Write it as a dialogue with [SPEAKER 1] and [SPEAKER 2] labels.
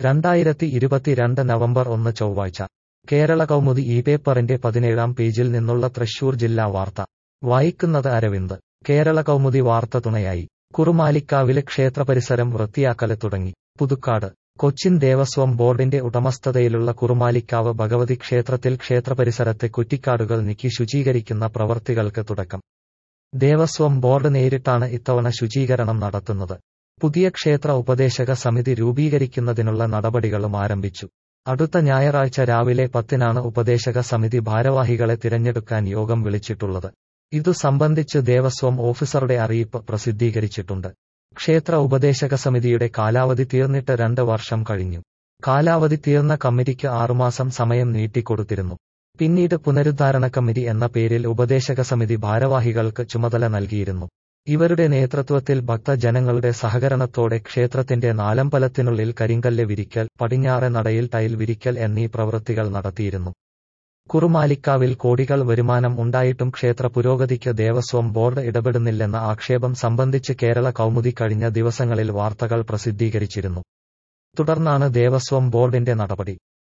[SPEAKER 1] രണ്ടായിരത്തി ഇരുപത്തിരണ്ട് നവംബർ ഒന്ന് ചൊവ്വാഴ്ച കേരള കൗമുദി ഈ പേപ്പറിന്റെ പതിനേഴാം പേജിൽ നിന്നുള്ള തൃശൂർ ജില്ലാ വാർത്ത വായിക്കുന്നത് അരവിന്ദ് കേരള കൗമുദി വാർത്ത തുണയായി കുറുമാലിക്കാവില് ക്ഷേത്രപരിസരം വൃത്തിയാക്കല് തുടങ്ങി പുതുക്കാട് കൊച്ചിൻ ദേവസ്വം ബോർഡിന്റെ ഉടമസ്ഥതയിലുള്ള കുറുമാലിക്കാവ് ഭഗവതി ക്ഷേത്രത്തിൽ ക്ഷേത്രപരിസരത്തെ കുറ്റിക്കാടുകൾ നീക്കി ശുചീകരിക്കുന്ന പ്രവൃത്തികൾക്ക് തുടക്കം ദേവസ്വം ബോർഡ് നേരിട്ടാണ് ഇത്തവണ ശുചീകരണം നടത്തുന്നത് പുതിയ ക്ഷേത്ര ഉപദേശക സമിതി രൂപീകരിക്കുന്നതിനുള്ള നടപടികളും ആരംഭിച്ചു അടുത്ത ഞായറാഴ്ച രാവിലെ പത്തിനാണ് ഉപദേശക സമിതി ഭാരവാഹികളെ തിരഞ്ഞെടുക്കാൻ യോഗം വിളിച്ചിട്ടുള്ളത് ഇതു സംബന്ധിച്ച് ദേവസ്വം ഓഫീസറുടെ അറിയിപ്പ് പ്രസിദ്ധീകരിച്ചിട്ടുണ്ട് ക്ഷേത്ര ഉപദേശക സമിതിയുടെ കാലാവധി തീർന്നിട്ട് രണ്ട് വർഷം കഴിഞ്ഞു കാലാവധി തീർന്ന കമ്മിറ്റിക്ക് ആറുമാസം സമയം നീട്ടിക്കൊടുത്തിരുന്നു പിന്നീട് പുനരുദ്ധാരണ കമ്മിറ്റി എന്ന പേരിൽ ഉപദേശക സമിതി ഭാരവാഹികൾക്ക് ചുമതല നൽകിയിരുന്നു ഇവരുടെ നേതൃത്വത്തിൽ ഭക്തജനങ്ങളുടെ സഹകരണത്തോടെ ക്ഷേത്രത്തിന്റെ നാലമ്പലത്തിനുള്ളിൽ കരിങ്കല്ല് വിരിക്കൽ പടിഞ്ഞാറെ നടയിൽ ടൈൽ വിരിക്കൽ എന്നീ പ്രവൃത്തികൾ നടത്തിയിരുന്നു കുറുമാലിക്കാവിൽ കോടികൾ വരുമാനം ഉണ്ടായിട്ടും ക്ഷേത്ര പുരോഗതിക്ക് ദേവസ്വം ബോർഡ് ഇടപെടുന്നില്ലെന്ന ആക്ഷേപം സംബന്ധിച്ച് കേരള കൗമുദി കഴിഞ്ഞ ദിവസങ്ങളിൽ വാർത്തകൾ പ്രസിദ്ധീകരിച്ചിരുന്നു തുടർന്നാണ് ദേവസ്വം ബോർഡിന്റെ നടപടി